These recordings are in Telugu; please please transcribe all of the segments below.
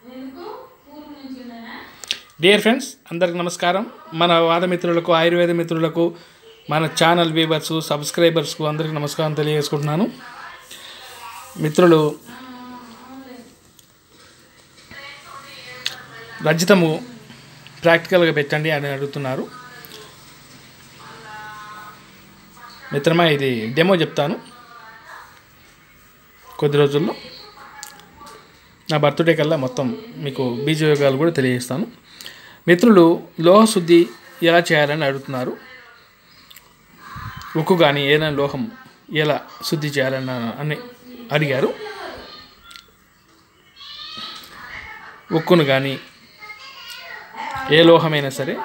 డియర్ ఫ్రెండ్స్ అందరికి నమస్కారం మన వాద మిత్రులకు ఆయుర్వేద మిత్రులకు మన ఛానల్ వ్యూవర్స్ సబ్స్క్రైబర్స్కు అందరికీ నమస్కారం తెలియజేసుకుంటున్నాను మిత్రులు రజితము ప్రాక్టికల్గా పెట్టండి అని అడుగుతున్నారు మిత్రమా ఇది డెమో చెప్తాను కొద్ది రోజుల్లో నా బర్త్డే కల్లా మొత్తం మీకు బీజయోగాలు కూడా తెలియజేస్తాను మిత్రులు లోహశుద్ధి ఎలా చేయాలని అడుగుతున్నారు ఉక్కు కానీ ఏదైనా లోహం ఎలా శుద్ధి చేయాలని అని అడిగారు ఉక్కును కానీ ఏ లోహమైనా సరే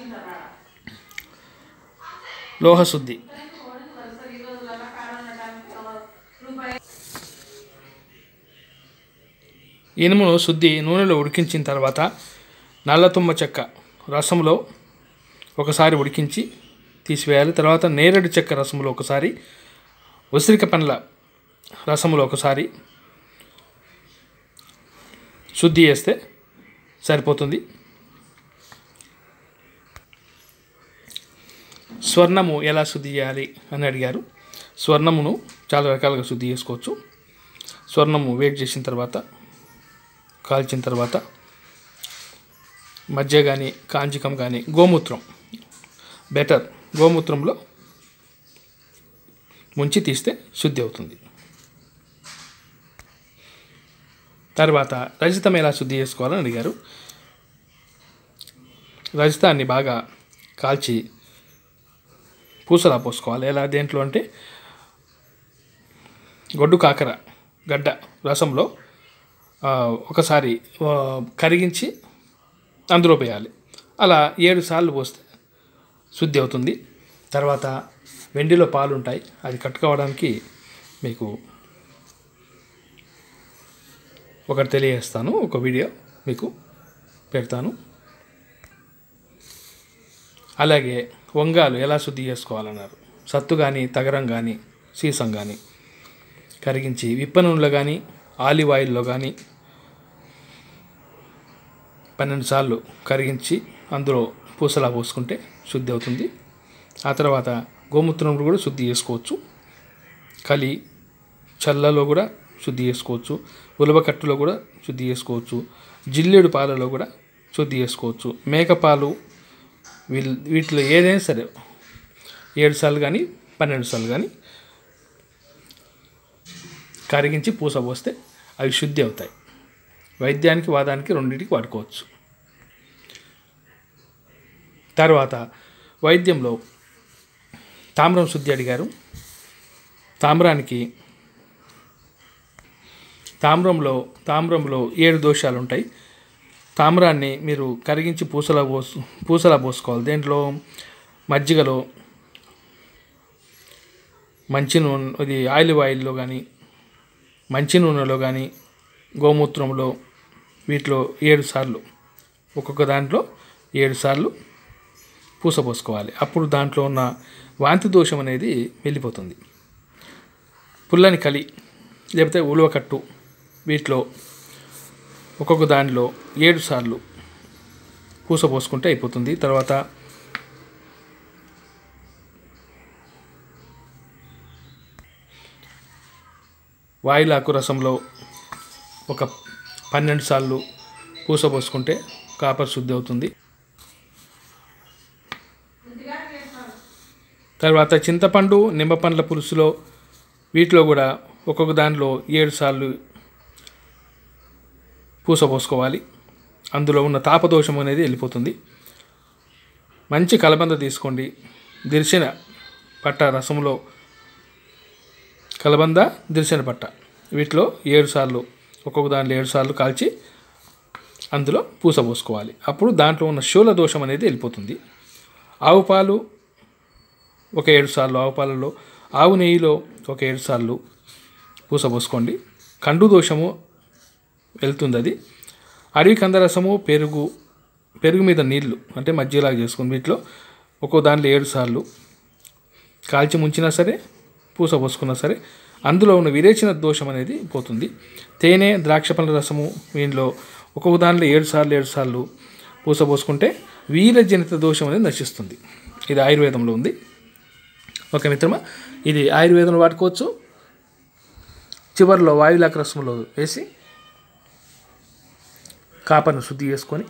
లోహశుద్ధి ఇనుమును శుద్ధి నూనెలో ఉడికించిన తర్వాత నల్లతుమ్మ చెక్క రసంలో ఒకసారి ఉడికించి తీసివేయాలి తర్వాత నేరేడు చెక్క రసంలో ఒకసారి ఉసిరిక పండ్ల రసంలో ఒకసారి శుద్ధి చేస్తే సరిపోతుంది స్వర్ణము ఎలా శుద్ధి చేయాలి అని అడిగారు స్వర్ణమును చాలా రకాలుగా శుద్ధి చేసుకోవచ్చు స్వర్ణము వేడి చేసిన తర్వాత కాల్చిన తర్వాత మధ్య కానీ కాంజికం కానీ గోమూత్రం బెటర్ గోమూత్రంలో ముంచి తీస్తే శుద్ధి అవుతుంది తర్వాత రజితం ఎలా శుద్ధి చేసుకోవాలని అడిగారు రజితాన్ని బాగా కాల్చి పూసలా పోసుకోవాలి ఎలా దేంట్లో అంటే గొడ్డు కాకర గడ్డ రసంలో ఆ, ఒకసారి ఆ, కరిగించి అందులో పోయాలి అలా ఏడు సార్లు పోస్తే శుద్ధి అవుతుంది తర్వాత వెండిలో పాలు ఉంటాయి అది కట్టుకోవడానికి మీకు ఒకటి తెలియజేస్తాను ఒక వీడియో మీకు పెడతాను అలాగే వంగాలు ఎలా శుద్ధి చేసుకోవాలన్నారు సత్తు కానీ తగరం కానీ సీసం కానీ కరిగించి విప్ప నూనెలో కానీ ఆలివ్ ఆయిల్లో కానీ పన్నెండు సార్లు కరిగించి అందులో పూసలా పోసుకుంటే శుద్ధి అవుతుంది ఆ తర్వాత గోమూత్రంలో కూడా శుద్ధి చేసుకోవచ్చు కలి చల్లలో కూడా శుద్ధి చేసుకోవచ్చు ఉలవకట్టులో కూడా శుద్ధి చేసుకోవచ్చు జిల్లేడు పాలలో కూడా శుద్ధి చేసుకోవచ్చు మేకపాలు వీల్ వీటిలో ఏదైనా సరే ఏడు సార్లు కానీ పన్నెండు సార్లు కానీ కరిగించి పూస పోస్తే అవి శుద్ధి అవుతాయి వైద్యానికి వాదానికి రెండింటికి వాడుకోవచ్చు తర్వాత వైద్యంలో తామ్రం శుద్ధి అడిగారు తామ్రానికి తామ్రంలో తామ్రంలో ఏడు దోషాలు ఉంటాయి తామ్రాన్ని మీరు కరిగించి పూసలా పోసు పూసలా పోసుకోవాలి దేంట్లో మజ్జిగలో మంచి నూనె ఇది ఆయిల్ ఆయిల్లో కానీ మంచి నూనెలో కానీ గోమూత్రంలో వీటిలో ఏడు సార్లు ఒక్కొక్క దాంట్లో ఏడు సార్లు పూస పోసుకోవాలి అప్పుడు దాంట్లో ఉన్న వాంతి దోషం అనేది వెళ్ళిపోతుంది పుల్లని కలి లేకపోతే ఉలవకట్టు వీటిలో ఒక్కొక్క దానిలో ఏడు సార్లు పూస పోసుకుంటే అయిపోతుంది తర్వాత వాయిలాకు రసంలో ఒక పన్నెండు సార్లు పూస పోసుకుంటే కాపర్ శుద్ధి అవుతుంది తర్వాత చింతపండు నిమ్మపండ్ల పులుసులో వీటిలో కూడా ఒక్కొక్క దానిలో ఏడు సార్లు పూస పోసుకోవాలి అందులో ఉన్న తాపదోషం అనేది వెళ్ళిపోతుంది మంచి కలబంద తీసుకోండి దిరిసిన పట్ట రసంలో కలబంద దిరిసిన పట్ట వీటిలో ఏడు సార్లు ఒక్కొక్క దాంట్లో ఏడు సార్లు కాల్చి అందులో పూస పోసుకోవాలి అప్పుడు దాంట్లో ఉన్న శూల దోషం అనేది వెళ్ళిపోతుంది ఆవు పాలు ఒక ఏడు సార్లు ఆవు పాలలో ఆవు నెయ్యిలో ఒక ఏడు సార్లు పూస పోసుకోండి కండు దోషము వెళ్తుంది అది అడవి కందరసము పెరుగు పెరుగు మీద నీళ్లు అంటే మజ్జిగలాగా చేసుకుని వీటిలో ఒక్కో దాంట్లో ఏడు సార్లు కాల్చి ముంచినా సరే పూస పోసుకున్నా సరే అందులో ఉన్న విరేచన దోషం అనేది పోతుంది తేనె ద్రాక్ష పండ్ల రసము వీటిలో ఒక్కొక్క దానిలో ఏడు సార్లు ఏడు సార్లు పూస పోసుకుంటే వీరజనిత దోషం అనేది నశిస్తుంది ఇది ఆయుర్వేదంలో ఉంది ఓకే మిత్రమా ఇది ఆయుర్వేదంలో వాడుకోవచ్చు చివరిలో వాయులాక రసంలో వేసి కాపర్ను శుద్ధి చేసుకొని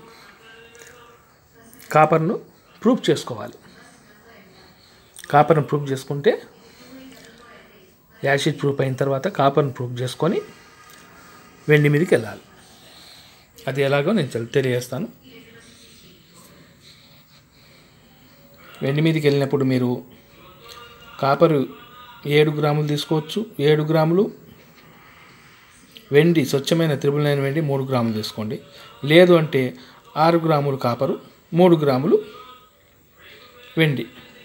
కాపర్ను ప్రూఫ్ చేసుకోవాలి కాపర్ను ప్రూఫ్ చేసుకుంటే యాసిడ్ ప్రూఫ్ అయిన తర్వాత కాపర్ను ప్రూఫ్ చేసుకొని వెండి మీదకి వెళ్ళాలి అది ఎలాగో నేను తెలి- తెలియజేస్తాను వెండి మీదకి వెళ్ళినప్పుడు మీరు కాపరు ఏడు గ్రాములు తీసుకోవచ్చు ఏడు గ్రాములు వెండి స్వచ్ఛమైన త్రిబుల్ నైన్ వెండి మూడు గ్రాములు తీసుకోండి లేదు అంటే ఆరు గ్రాములు కాపరు మూడు గ్రాములు వెండి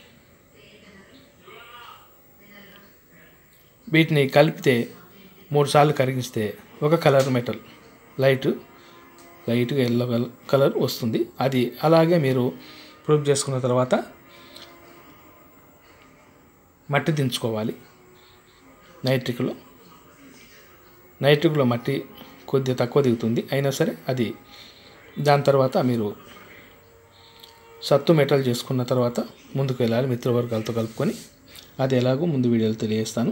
వీటిని కలిపితే మూడు సార్లు కరిగిస్తే ఒక కలర్ మెటల్ లైట్ లైట్గా ఎల్లో కలర్ కలర్ వస్తుంది అది అలాగే మీరు ప్రూఫ్ చేసుకున్న తర్వాత మట్టి దించుకోవాలి నైట్రిక్లో నైట్రిక్లో మట్టి కొద్దిగా తక్కువ దిగుతుంది అయినా సరే అది దాని తర్వాత మీరు సత్తు మెటల్ చేసుకున్న తర్వాత ముందుకు వెళ్ళాలి మిత్రవర్గాలతో కలుపుకొని అది ఎలాగో ముందు వీడియోలో తెలియజేస్తాను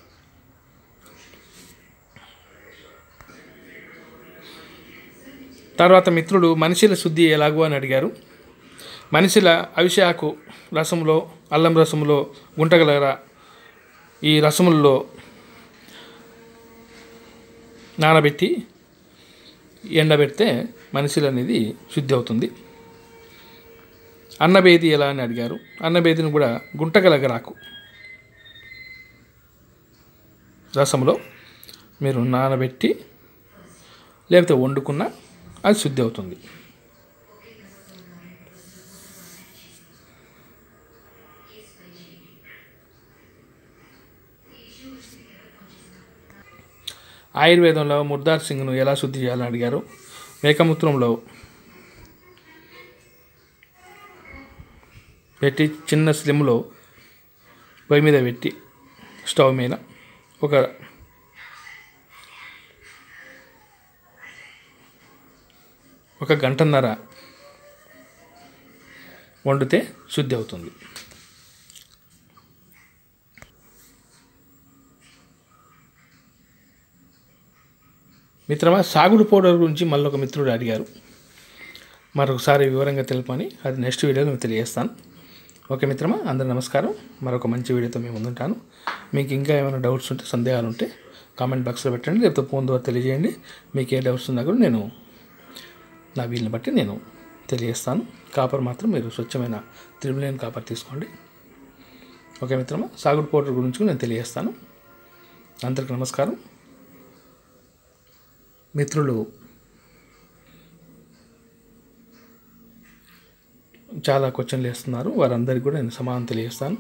తర్వాత మిత్రుడు మనిషిల శుద్ధి ఎలాగో అని అడిగారు మనిషిల అవిశాకు రసంలో అల్లం రసంలో గుంటగలర ఈ రసముల్లో నానబెట్టి ఎండబెడితే మనిషిలు అనేది శుద్ధి అవుతుంది అన్నబేది ఎలా అని అడిగారు అన్నబేదిని కూడా గుంటగలగరాకు రసంలో మీరు నానబెట్టి లేకపోతే వండుకున్న అది శుద్ధి అవుతుంది ఆయుర్వేదంలో ముర్దార్ సింగ్ను ఎలా శుద్ధి చేయాలని అడిగారు మేకమూత్రంలో పెట్టి చిన్న స్లిమ్లో పొయ్యి మీద పెట్టి స్టవ్ మీద ఒక ఒక గంటన్నర వండితే శుద్ధి అవుతుంది మిత్రమా సాగుడు పౌడర్ గురించి మళ్ళీ ఒక మిత్రుడు అడిగారు మరొకసారి వివరంగా తెలుపని అది నెక్స్ట్ వీడియోలో మీకు తెలియజేస్తాను ఓకే మిత్రమా అందరూ నమస్కారం మరొక మంచి వీడియోతో మేము ముందుంటాను మీకు ఇంకా ఏమైనా డౌట్స్ ఉంటే సందేహాలు ఉంటే కామెంట్ బాక్స్లో పెట్టండి లేకపోతే ఫోన్ ద్వారా తెలియజేయండి మీకు ఏ డౌట్స్ ఉన్నా కూడా నేను నా వీలుని బట్టి నేను తెలియజేస్తాను కాపర్ మాత్రం మీరు స్వచ్ఛమైన త్రిబులైన్ కాపర్ తీసుకోండి ఓకే మిత్రమా సాగుడు పౌడర్ గురించి కూడా నేను తెలియజేస్తాను అందరికీ నమస్కారం మిత్రులు చాలా క్వశ్చన్లు వేస్తున్నారు వారందరికీ కూడా నేను సమాధానం తెలియజేస్తాను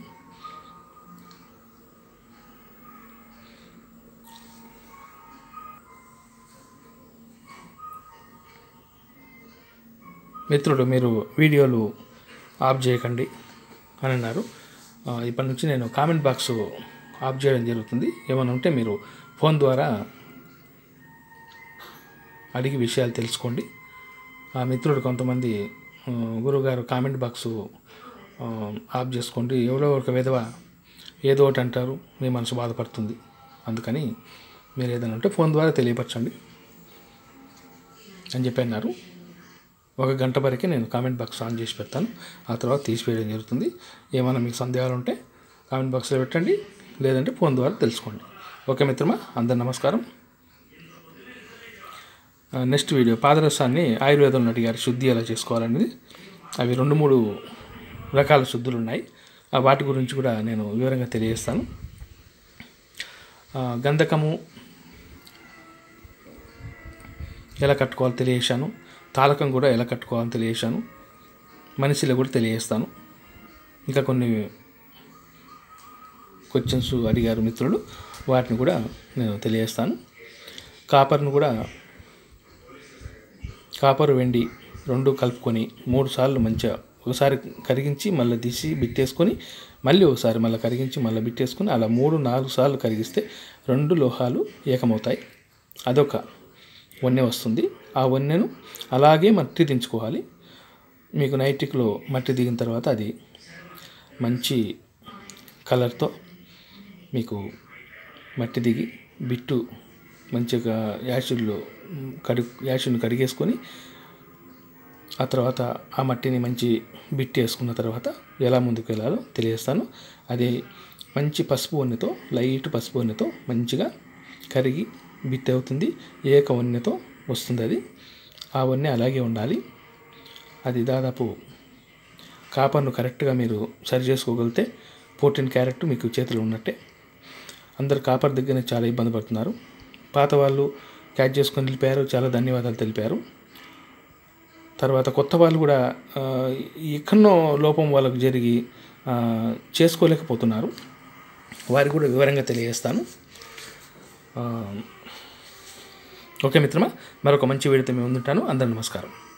మిత్రుడు మీరు వీడియోలు ఆఫ్ చేయకండి అని అన్నారు ఆ, ఇప్పటి నుంచి నేను కామెంట్ బాక్స్ ఆఫ్ చేయడం జరుగుతుంది ఏమైనా ఉంటే మీరు ఫోన్ ద్వారా అడిగి విషయాలు తెలుసుకోండి ఆ మిత్రుడు కొంతమంది ఆ, గురువుగారు కామెంట్ బాక్స్ ఆ, ఆఫ్ చేసుకోండి ఎవరో ఒక విధవ ఏదో ఒకటి అంటారు మీ మనసు బాధపడుతుంది అందుకని మీరు ఏదైనా ఉంటే ఫోన్ ద్వారా తెలియపరచండి అని చెప్పి అన్నారు ఒక గంట వరకే నేను కామెంట్ బాక్స్ ఆన్ చేసి పెడతాను ఆ తర్వాత తీసివేయడం జరుగుతుంది ఏమైనా మీకు సందేహాలు ఉంటే కామెంట్ బాక్స్లో పెట్టండి లేదంటే ఫోన్ ద్వారా తెలుసుకోండి ఓకే మిత్రమా అందరు నమస్కారం ఆ, నెక్స్ట్ వీడియో పాదరసాన్ని ఆయుర్వేదంలో అడిగారు శుద్ధి ఎలా చేసుకోవాలనేది అవి రెండు మూడు రకాల శుద్ధులు ఉన్నాయి ఆ వాటి గురించి కూడా నేను వివరంగా తెలియజేస్తాను ఆ, గంధకము ఎలా కట్టుకోవాలో తెలియజేశాను తాలకం కూడా ఎలా కట్టుకోవాలో తెలియజేశాను మనిషిలో కూడా తెలియజేస్తాను ఇంకా కొన్ని క్వశ్చన్స్ అడిగారు మిత్రులు వాటిని కూడా నేను తెలియజేస్తాను కాపర్ను కూడా కాపర్ వెండి రెండు కలుపుకొని మూడు సార్లు మంచిగా ఒకసారి కరిగించి మళ్ళీ తీసి బిట్టేసుకొని మళ్ళీ ఒకసారి మళ్ళీ కరిగించి మళ్ళీ బిట్టేసుకొని అలా మూడు నాలుగు సార్లు కరిగిస్తే రెండు లోహాలు ఏకమవుతాయి అదొక వన్నె వస్తుంది ఆ వన్నెను అలాగే మట్టి దించుకోవాలి మీకు నైటిక్లో మట్టి దిగిన తర్వాత అది మంచి కలర్తో మీకు మట్టి దిగి బిట్టు మంచిగా యాసిడ్లో కడి యాసిడ్ని కడిగేసుకొని ఆ తర్వాత ఆ మట్టిని మంచి బిట్ వేసుకున్న తర్వాత ఎలా ముందుకు వెళ్ళాలో తెలియజేస్తాను అది మంచి పసుపు వన్నెతో లైట్ పసుపు వన్నెతో మంచిగా కరిగి బిట్ అవుతుంది ఏక వన్నెతో వస్తుంది అది ఆ వన్నె అలాగే ఉండాలి అది దాదాపు కాపర్ను కరెక్ట్గా మీరు సరి చేసుకోగలిగితే ఫోర్టీన్ క్యారెట్ మీకు చేతిలో ఉన్నట్టే అందరు కాపర్ దగ్గరనే చాలా ఇబ్బంది పడుతున్నారు పాత వాళ్ళు క్యాచ్ చేసుకొని వెళ్ళిపోయారు చాలా ధన్యవాదాలు తెలిపారు తర్వాత కొత్త వాళ్ళు కూడా ఆ, ఎక్కడో లోపం వాళ్ళకు జరిగి ఆ, చేసుకోలేకపోతున్నారు వారికి కూడా వివరంగా తెలియజేస్తాను ఆ, ఓకే మిత్రమా మరొక మంచి వీడియోతో మేము ముందుంటాను అందరూ నమస్కారం